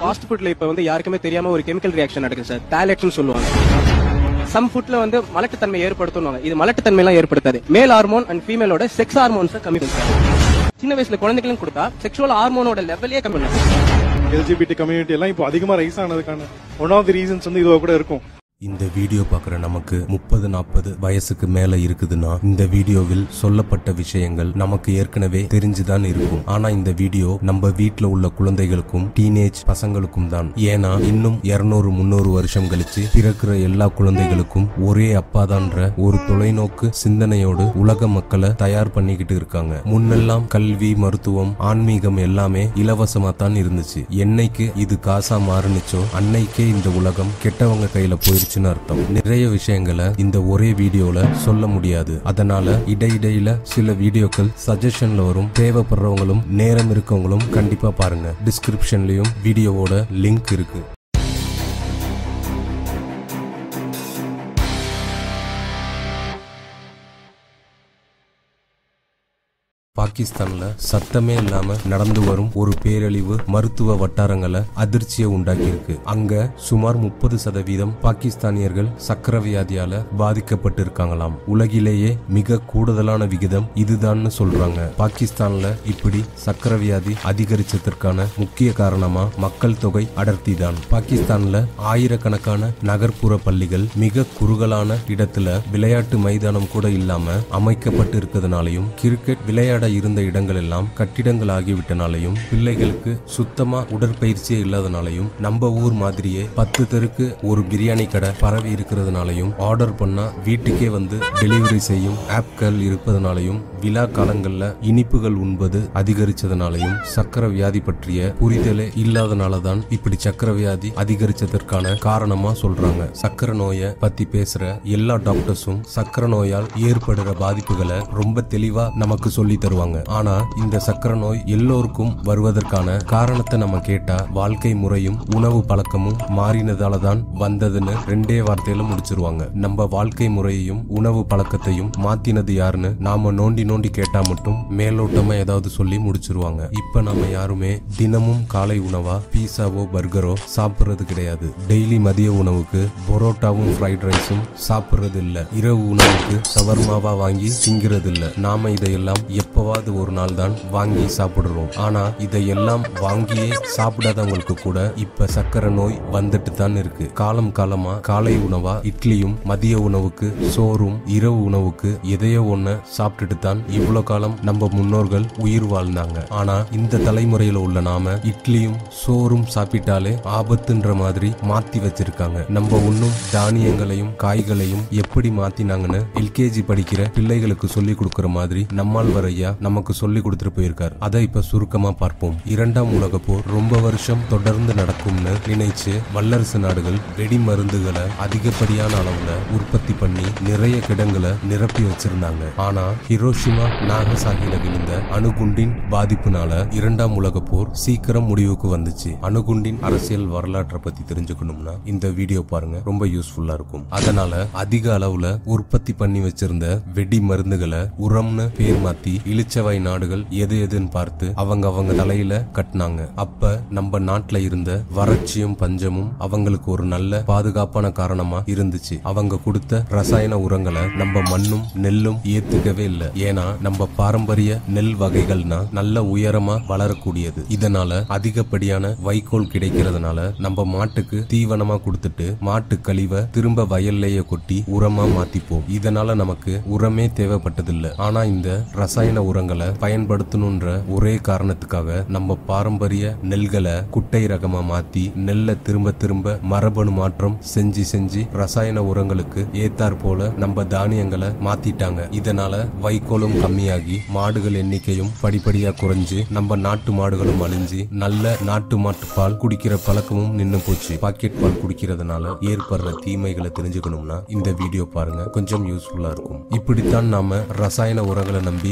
fast ஃபுட்ல இப்ப வந்து யாருக்குமே தெரியாம ஒரு கெமிக்கல் ரியாக்ஷன் நடக்குது சார் டேலெட்னு சொல்லுவாங்க சம் ஃபுட்ல வந்து மலட்டுத்தன்மை ஏற்படுத்துவாங்க இது மலட்டுத்தன்மை எல்லாம் ஏற்படுத்தாது மேல் ஹார்மோன் அண்ட் ஃபீமேலோட செக்ஸ் ஹார்மோன்ஸ் கம்மி பண்ணும் சின்ன வயசுல குழந்தைகளும் கொடுத்தா செக்ஷுவல் ஹார்மோனோட லெவலே கம்மி பண்ணும் எல்ஜிபிடி கம்யூனிட்டி எல்லாம் இப்போ அதிகமா ரைஸ் ஆனதுக்கான ஒன் ஆஃப் தி ரீசன்ஸ் வந்து இதுவா கூட இருக்கும் இந்த வீடியோ பார்க்குற நமக்கு முப்பது நாற்பது வயசுக்கு மேல இருக்குதுன்னா இந்த வீடியோவில் சொல்லப்பட்ட விஷயங்கள் நமக்கு ஏற்கனவே தெரிஞ்சுதான் இருக்கும் ஆனா இந்த வீடியோ நம்ம வீட்ல உள்ள குழந்தைகளுக்கும் டீனேஜ் பசங்களுக்கும் தான் ஏன்னா இன்னும் 200 முந்நூறு வருஷம் கழிச்சு பிறக்கிற எல்லா குழந்தைகளுக்கும் ஒரே அப்பாதான்ற ஒரு தொலைநோக்கு சிந்தனையோடு உலக மக்களை தயார் பண்ணிக்கிட்டு இருக்காங்க முன்னெல்லாம் கல்வி மருத்துவம் ஆன்மீகம் எல்லாமே இலவசமா தான் இருந்துச்சு என்னைக்கு இது காசா மாறுனுச்சோ அன்னைக்கே இந்த உலகம் கெட்டவங்க கையில போயிருச்சுன்னு அர்த்தம் நிறைய விஷயங்களை இந்த ஒரே வீடியோல சொல்ல முடியாது அதனால இடையிடையில சில வீடியோக்கள் சஜஷன்ல வரும் தேவைப்படுறவங்களும் நேரம் இருக்கவங்களும் கண்டிப்பா பாருங்க டிஸ்கிரிப்ஷன்லயும் வீடியோவோட லிங்க் இருக்கு பாகிஸ்தான்ல சத்தமே இல்லாம நடந்து வரும் ஒரு பேரழிவு மருத்துவ வட்டாரங்களை அதிர்ச்சியை உண்டாக்கியிருக்கு அங்க சுமார் முப்பது சதவீதம் பாகிஸ்தானியர்கள் சக்கரவியாதியால பாதிக்கப்பட்டு இருக்காங்களாம் உலகிலேயே மிக கூடுதலான விகிதம் இதுதான்னு சொல்றாங்க பாகிஸ்தான்ல இப்படி சக்கரவியாதி அதிகரிச்சதற்கான முக்கிய காரணமா மக்கள் தொகை அடர்த்தி தான் பாகிஸ்தான்ல ஆயிரக்கணக்கான நகர்ப்புற பள்ளிகள் மிக குறுகலான இடத்துல விளையாட்டு மைதானம் கூட இல்லாம அமைக்கப்பட்டு இருக்கிறதுனாலையும் கிரிக்கெட் விளையாட இருந்த இடங்கள் எல்லாம் கட்டிடங்கள் ஆகிவிட்டனாலையும் பிள்ளைகளுக்கு சுத்தமா உடற்பயிற்சியே இல்லாதனாலையும் நம்ம ஊர் மாதிரியே பத்து தெருக்கு ஒரு பிரியாணி கடை பரவி இருக்கிறதுனாலையும் ஆர்டர் பண்ணா வீட்டுக்கே வந்து டெலிவரி செய்யும் ஆப்கள் இருப்பதனாலையும் விழா காலங்கள்ல இனிப்புகள் உண்பது அதிகரிச்சதுனாலையும் சக்கர வியாதி பற்றிய புரிதலே இல்லாதனால தான் இப்படி சக்கர வியாதி அதிகரிச்சதற்கான காரணமா சொல்றாங்க சக்கர நோயை பத்தி பேசுற எல்லா டாக்டர்ஸும் சக்கர நோயால் ஏற்படுற பாதிப்புகளை ரொம்ப தெளிவா நமக்கு சொல்லி தருவாங்க ஆனா இந்த சக்கர நோய் எல்லோருக்கும் வருவதற்கான காரணத்தை நம்ம கேட்டா வாழ்க்கை முறையும் உணவு பழக்கமும் மாறினதால தான் வந்ததுன்னு ரெண்டே வார்த்தையில முடிச்சிருவாங்க நம்ம வாழ்க்கை முறையையும் உணவு பழக்கத்தையும் மாத்தினது யாருன்னு நாம நோண்டி நோண்டி கேட்டா மட்டும் மேலோட்டமா ஏதாவது சொல்லி முடிச்சிருவாங்க இப்ப நாம யாருமே தினமும் காலை உணவா பீஸாவோ பர்கரோ சாப்பிடுறது கிடையாது டெய்லி மதிய உணவுக்கு பொரோட்டாவும் ஃப்ரைட் ரைஸும் சாப்பிடுறது இல்ல இரவு உணவுக்கு சவர்மாவா வாங்கி திங்கிறது இல்ல நாம இதையெல்லாம் எப்பவாவது ஒரு நாள் தான் வாங்கி சாப்பிடுறோம் ஆனா இதையெல்லாம் வாங்கியே சாப்பிடாதவங்களுக்கு கூட இப்ப சக்கரை நோய் வந்துட்டு தான் இருக்கு காலம் காலமா காலை உணவா இட்லியும் மதிய உணவுக்கு சோறும் இரவு உணவுக்கு எதையோ ஒண்ண சாப்பிட்டுட்டு தான் இவ்வளவு காலம் நம்ம முன்னோர்கள் உயிர் வாழ்ந்தாங்க ஆனா இந்த தலைமுறையில உள்ள நாம இட்லியும் சோறும் சாப்பிட்டாலே ஆபத்துன்ற மாதிரி மாத்தி வச்சிருக்காங்க நம்ம இன்னும் தானியங்களையும் காய்களையும் எப்படி மாத்தினாங்கன்னு எல்கேஜி படிக்கிற பிள்ளைகளுக்கு சொல்லி கொடுக்கிற மாதிரி நம்மாழ்வார் ஐயா நமக்கு சொல்லி கொடுத்துட்டு போயிருக்கார் அதை இப்ப சுருக்கமா பார்ப்போம் இரண்டாம் உலக போர் ரொம்ப வருஷம் தொடர்ந்து நடக்கும்னு நினைச்சு வல்லரசு நாடுகள் வெடி மருந்துகளை அதிகப்படியான அளவுல உற்பத்தி பண்ணி நிறைய கிடங்களை நிரப்பி வச்சிருந்தாங்க ஆனா ஹிரோஷிமா நாகசாகில விழுந்த அணுகுண்டின் பாதிப்புனால இரண்டாம் உலக போர் சீக்கிரம் முடிவுக்கு வந்துச்சு அணுகுண்டின் அரசியல் வரலாற்றை பத்தி தெரிஞ்சுக்கணும்னா இந்த வீடியோ பாருங்க ரொம்ப யூஸ்ஃபுல்லா இருக்கும் அதனால அதிக அளவுல உற்பத்தி பண்ணி வச்சிருந்த வெடி மருந்துகளை உரம்னு பேர் மாத்தி இளிச்சவாய் நாடுகள் எது எதுன்னு பார்த்து அவங்க அவங்க தலையில கட்டினாங்க அப்ப நம்ம நாட்டுல இருந்த வறட்சியும் பஞ்சமும் அவங்களுக்கு ஒரு நல்ல பாதுகாப்பான காரணமா இருந்துச்சு அவங்க கொடுத்த ரசாயன உரங்களை நம்ம மண்ணும் நெல்லும் ஏத்துக்கவே இல்லை ஏன்னா நம்ம பாரம்பரிய நெல் வகைகள்னா நல்ல உயரமா வளரக்கூடியது இதனால அதிகப்படியான வைக்கோல் கிடைக்கிறதுனால நம்ம மாட்டுக்கு தீவனமா கொடுத்துட்டு மாட்டு கழிவை திரும்ப வயல்லையே கொட்டி உரமா மாத்திப்போம் இதனால நமக்கு உரமே தேவைப்பட்டதில்லை ஆனா இந்த ரசாயன உரங்களை பயன்படுத்தணுன்ற ஒரே காரணத்துக்காக நம்ம பாரம்பரிய நெல்களை குட்டை ரகமா மாத்தி நெல்லை திரும்ப திரும்ப மரபணு மாற்றம் செஞ்சு செஞ்சு ரசாயன உரங்களுக்கு ஏத்தாற் போல நம்ம தானியங்களை மாத்திட்டாங்க இதனால வைக்கோலும் கம்மியாகி மாடுகள் எண்ணிக்கையும் படிப்படியா குறைஞ்சு நம்ம நாட்டு மாடுகளும் அழிஞ்சு நல்ல நாட்டு மாட்டு பால் குடிக்கிற பழக்கமும் நின்னு போச்சு பாக்கெட் பால் குடிக்கிறதுனால ஏற்படுற தீமைகளை தெரிஞ்சுக்கணும்னா இந்த வீடியோ பாருங்க கொஞ்சம் யூஸ்ஃபுல்லா இருக்கும் இப்படித்தான் நாம ரசாயன உரங்களை நம்பி வாழ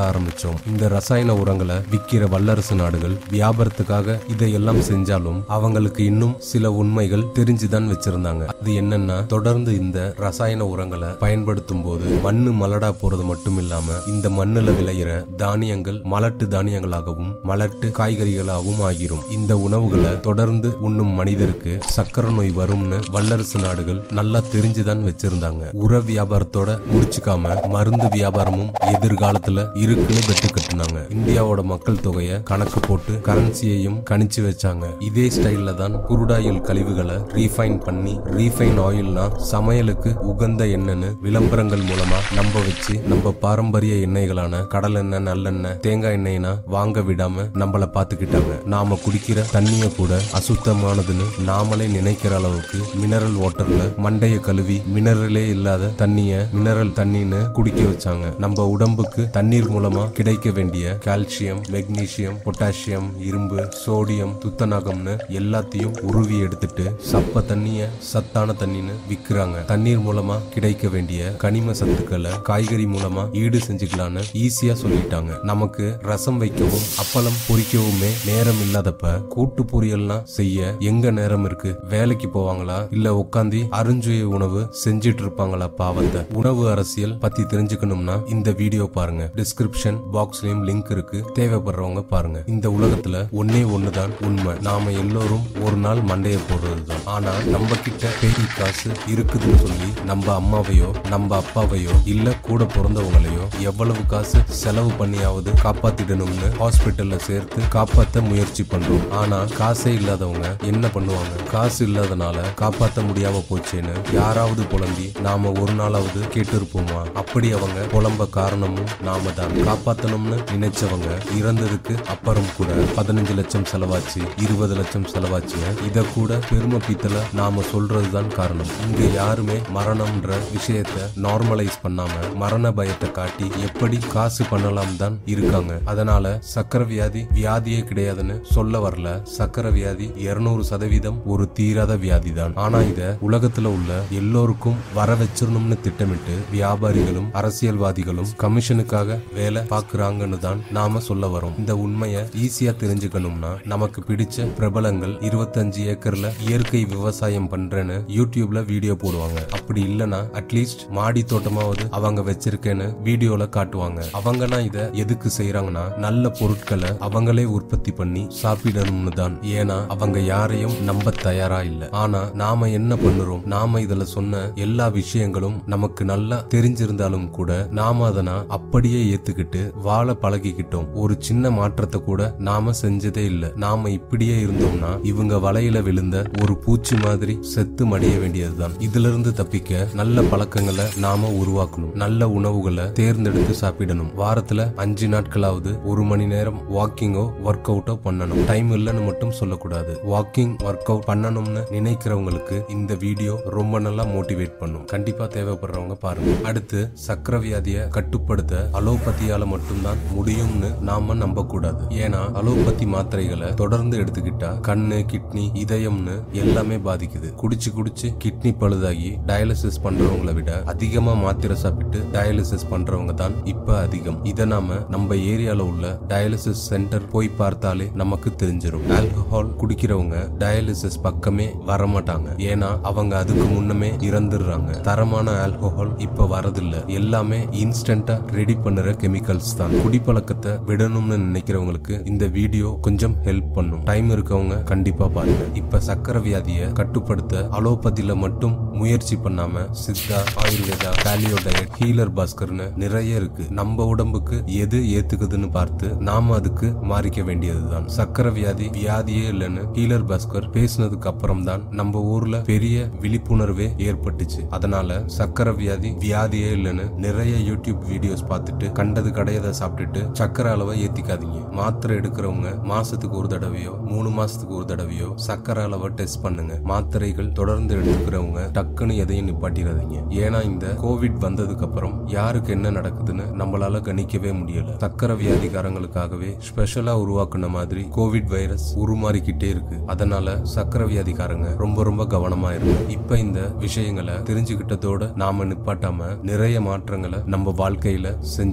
ஆரம்பிச்சோம் இந்த ரசாயன உரங்களை விக்கிற வல்லரசு நாடுகள் வியாபாரத்துக்காக இதையெல்லாம் செஞ்சாலும் அவங்களுக்கு இன்னும் சில உண்மைகள் தெரிஞ்சுதான் வச்சிருந்தாங்க அது என்னன்னா தொடர்ந்து இந்த ரசாயன உரங்களை பயன்படுத்தும் போது மண்ணு மலடா போறது மட்டும் இல்லாம இந்த மண்ணுல விளையிற தானியங்கள் மலட்டு தானியங்களாகவும் மலட்டு காய்கறிகளாகவும் ஆகிரும் இந்த உணவுகளை தொடர்ந்து உண்ணும் மனிதருக்கு சக்கரை நோய் வரும்னு வல்லரசு நாடுகள் நல்லா தெரிஞ்சுதான் வச்சிருந்தாங்க உர வியாபாரத்தோட முடிச்சுக்காம மருந்து வியாபாரமும் எதிர்காலத்துல இருக்குன்னு பெட்டு கட்டுனாங்க இந்தியாவோட மக்கள் தொகையை கணக்கு போட்டு கரன்சியையும் கணிச்சு வச்சாங்க இதே ஸ்டைல்ல தான் குருடாயில் கழிவுகளை ரீஃபைன் பண்ணி ரீஃபைன் ஆயில்னா சமையலுக்கு உகந்த எண்ணெய்னு விளம்பரங்கள் மூலமா நம்ப வச்சு நம்ம பாரம்பரிய எண்ணெய்களான கடல் எண்ணெய் நல்லெண்ணெய் தேங்காய் எண்ணெய்னா வாங்க விடாம நம்மள பாத்துக்கிட்டாங்க நாம குடிக்கிற தண்ணிய கூட அசுத்தமானதுன்னு நாமளே நினைக்கிற அளவுக்கு மினரல் வாட்டர்ல மண்டைய கழுவி மினரலே இல்லாத தண்ணிய மினரல் தண்ணின்னு குடிக்க வச்சாங்க நம்ம உடம்புக்கு தண்ணீர் மூலமா கிடைக்க வேண்டிய கால்சியம் மெக்னீசியம் பொட்டாசியம் இரும்பு சோடியம் துத்தநாகம்னு எல்லாத்தையும் உருவி எடுத்துட்டு சப்ப தண்ணிய சத்தான தண்ணின்னு விக்கிறாங்க தண்ணீர் மூலமா கிடைக்க வேண்டிய கனிம சத்துக்களை காய்கறி மூலமா ஈடு செஞ்சுக்கலான்னு ஈஸியா சொல்லிட்டாங்க நமக்கு ரசம் வைக்கவும் அப்பளம் பொரிக்கவுமே நேரம் இல்லாதப்ப கூட்டு பொரியல்லாம் செய்ய எங்க நேரம் இருக்கு வேலைக்கு போவாங்களா இல்ல உட்காந்து அருஞ்சுய உணவு செஞ்சிட்டு இருப்பாங்களா பாவத்தை உணவு அரசியல் பத்தி தெரிஞ்சுக்கணும்னா இந்த வீடியோ பாருங்க டிஸ்கிரிப்ஷன் பாக்ஸ்லயும் லிங்க் இருக்கு தேவைப்படுறவங்க பாருங்க இந்த உலகத்துல ஒன்னே ஒண்ணுதான் உண்மை நாம எல்லோரும் ஒரு நாள் மண்டைய போடுறதுதான் ஆனா நம்ம கிட்ட பேரி காசு இருக்குதுன்னு சொல்லி நம்ம அம்மாவையோ நம்ம அப்பாவையோ இல்ல கூட பிறந்தவங்களையோ எவ்வளவு காசு செலவு பண்ணியாவது காப்பாத்திடணும்னு ஹாஸ்பிட்டல்ல சேர்த்து காப்பாத்த முயற்சி பண்றோம் ஆனா காசே இல்லாதவங்க என்ன பண்ணுவாங்க காசு இல்லாதனால காப்பாத்த முடியாம போச்சேன்னு யாராவது புலம்பி நாம ஒரு நாளாவது கேட்டிருப்போமா அப்படி அவங்க புலம்ப காரணமும் நாம தான் காப்பாத்தணும்னு நினைச்சவங்க இறந்ததுக்கு அப்புறம் கூட பதினஞ்சு லட்சம் செலவாச்சு இருபது லட்சம் செலவாச்சு இத கூட பெருமை பீத்தல நாம சொல்றதுதான் காரணம் இங்க யாருமே மரணம்ன்ற விஷயத்த நார்மலைஸ் பண்ணாம மரண பயத்தை காட்டி எப்படி காசு பண்ணலாம் தான் இருக்காங்க அதனால சக்கரை வியாதி வியாதியே கிடையாதுன்னு சொல்ல வரல சக்கரை வியாதி இருநூறு சதவீதம் ஒரு தீராத வியாதி தான் ஆனா இத உலகத்துல உள்ள எல்லோருக்கும் வர வச்சிடணும்னு திட்டமிட்டு வியாபாரிகளும் அரசியல்வாதிகளும் கமிஷனுக்காக வேலை பாக்குறாங்கன்னு தான் நாம சொல்ல வரோம் இந்த உண்மையை ஈஸியா தெரிஞ்சுக்கணும்னா நமக்கு பிடிச்ச பிரபலங்கள் இருபத்தஞ்சு ஏக்கர்ல இயற்கை விவசாயம் பண்றேன்னு யூடியூப்ல வீடியோ போடுவாங்க அப்படி இல்லனா அட்லீஸ்ட் மாடி தோட்டமாவது அவங்க வச்சிருக்கேன்னு வீடியோல காட்டுவாங்க அவங்கன்னா இத எதுக்கு செய்யறாங்கன்னா நல்ல பொருட்களை அவங்களே உற்பத்தி பண்ணி சாப்பிடணும்னு தான் ஏன்னா அவங்க யாரையும் நம்ப தயாரா இல்ல ஆனா நாம என்ன பண்ணுறோம் நாம இதுல சொன்ன எல்லா விஷயங்களும் நமக்கு நல்லா தெரிஞ்சிருந்தாலும் கூட நாம அதனா அப்படியே ஏத்துக்கிட்டு வாழ பழகிக்கிட்டோம் ஒரு சின்ன மாற்றத்தை கூட நாம செஞ்சதே இல்ல நாம இப்படியே இருந்தோம்னா இவங்க வலையில விழுந்த ஒரு பூச்சி மாதிரி செத்து மடிய வேண்டியதுதான் இதுல இருந்து தப்பிக்க நல்ல பழக்கங்களை நாம உருவாக்கணும் நல்ல உணவுகளை தேர்ந்தெடுத்து சாப்பிடணும் வாரத்துல அஞ்சு நாட்களாவது ஒரு மணி நேரம் வாக்கிங்கோ ஒர்க் அவுட்டோ பண்ணணும் டைம் இல்லைன்னு மட்டும் சொல்லக்கூடாது வாக்கிங் ஒர்க் அவுட் பண்ணணும்னு நினைக்கிறவங்களுக்கு இந்த வீடியோ ரொம்ப நல்லா மோட்டிவேட் பண்ணும் கண்டிப்பா தேவைப்படுறவங்க பாருங்க அடுத்து சக்கரை வியாதியை கட்டுப்படுத்த அலோபதியால மட்டும்தான் முடியும்னு நாம நம்ப கூடாது ஏன்னா அலோபதி மாத்திரைகளை தொடர்ந்து எடுத்துக்கிட்டா கண்ணு கிட்னி இதயம்னு எல்லாமே பாதிக்குது குடிச்சு குடிச்சு கிட்னி பழுதாகி டயாலிசிஸ் பண்றவங்களை விட அதிகமா மாத்திரை சாப்பிட்டு டயாலிசிஸ் பண்றவங்க தான் இப்ப அதிகம் இத நாம நம்ம ஏரியால உள்ள டயாலிசிஸ் சென்டர் போய் பார்த்தாலே நமக்கு தெரிஞ்சிடும் ஆல்கஹால் குடிக்கிறவங்க டயாலிசிஸ் பக்கமே வரமாட்டாங்க ஏன்னா அவங்க அதுக்கு முன்னமே இறந்துடுறாங்க தரமான ஆல்கஹால் இப்ப வரதில்ல எல்லாமே இன்ஸ்டன்டா ரெடி பண்ணுற கெமிக்கல்ஸ் தான் குடிப்பழக்கத்தை விடணும்னு நினைக்கிறவங்களுக்கு இந்த வீடியோ கொஞ்சம் ஹெல்ப் பண்ணும் டைம் இருக்கவங்க கண்டிப்பா பாருங்க இப்ப சக்கரை வியாதியை கட்டுப்படுத்த அலோபதியில மட்டும் முயற்சி பண்ணாம சித்தா ஆயுர்வேதா காலியோ டயட் ஹீலர் பாஸ்கர்னு நிறைய இருக்கு நம்ம உடம்புக்கு எது ஏத்துக்குதுன்னு பார்த்து நாம அதுக்கு மாறிக்க வேண்டியதுதான் சக்கரை வியாதி வியாதியே இல்லைன்னு ஹீலர் பாஸ்கர் பேசினதுக்கு அப்புறம் தான் நம்ம ஊர்ல பெரிய விழிப்புணர்வே ஏற்பட்டுச்சு அதனால சக்கரை வியாதி வியாதியே இல்லைன்னு நிறைய யூடியூப் வீடியோஸ் பார்த்துட்டு கண்டது கடையதை சாப்பிட்டுட்டு சக்கரை அளவை ஏத்திக்காதீங்க மாத்திரை எடுக்கிறவங்க மாசத்துக்கு ஒரு தடவையோ மூணு மாசத்துக்கு ஒரு தடவையோ சக்கரை அளவை டெஸ்ட் பண்ணுங்க மாத்திரைகள் தொடர்ந்து எடுத்துக்கிறவங்க டக்குன்னு எதையும் நிப்பாட்டிடாதீங்க ஏன்னா இந்த கோவிட் வந்ததுக்கு அப்புறம் யாருக்கு என்ன நடக்குதுன்னு நம்மளால கணிக்கவே முடியல சக்கரை வியாதிகாரங்களுக்காகவே ஸ்பெஷலா உருவாக்குன மாதிரி கோவிட் வைரஸ் உருமாறிக்கிட்டே இருக்கு அதனால சக்கரை வியாதிகாரங்க ரொம்ப ரொம்ப கவனமா இருக்கு இப்ப இந்த விஷயங்களை தெரிஞ்சுக்கிட்டதோட நாம நிப்பாட்டாம நிறைய மாற்றங்களை நம்ம வாழ்க்கையில செஞ்சுதான்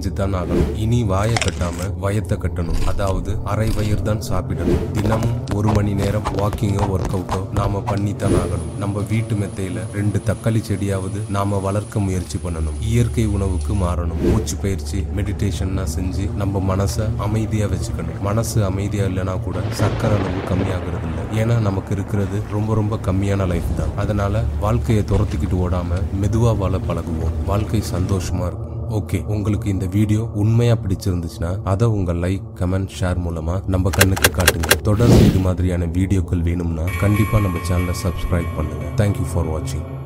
ஆகணும் இனி வாயை கட்டாம வயத்தை கட்டணும் அதாவது அரை வயிறு தான் சாப்பிடணும் தினமும் ஒரு மணி நேரம் வாக்கிங்கோ ஒர்க் அவுட்டோ நாம பண்ணித்தான் ஆகணும் நம்ம வீட்டு மெத்தையில ரெண்டு தக்காளி செடியாவது நாம வளர்க்க முயற்சி பண்ணணும் இயற்கை உணவுக்கு மாறணும் மூச்சு பயிற்சி மெடிடேஷன்னா செஞ்சு நம்ம மனசை அமைதியா வச்சுக்கணும் மனசு அமைதியா இல்லைன்னா கூட சர்க்கரை அளவு கம்மியாகிறது இல்லை ஏன்னா நமக்கு இருக்கிறது ரொம்ப ரொம்ப கம்மியான லைஃப் தான் அதனால வாழ்க்கையை துரத்திக்கிட்டு ஓடாம மெதுவா வாழ பழகுவோம் வாழ்க்கை சந்தோஷமா இருக்கும் ஓகே உங்களுக்கு இந்த வீடியோ உண்மையா பிடிச்சிருந்துச்சுன்னா அதை உங்க லைக் கமெண்ட் ஷேர் மூலமா நம்ம கண்ணுக்கு காட்டுங்க தொடர்ந்து இது மாதிரியான வீடியோக்கள் வேணும்னா கண்டிப்பா நம்ம சேனலை சப்ஸ்கிரைப் பண்ணுங்க தேங்க்யூ ஃபார் வாட்சிங்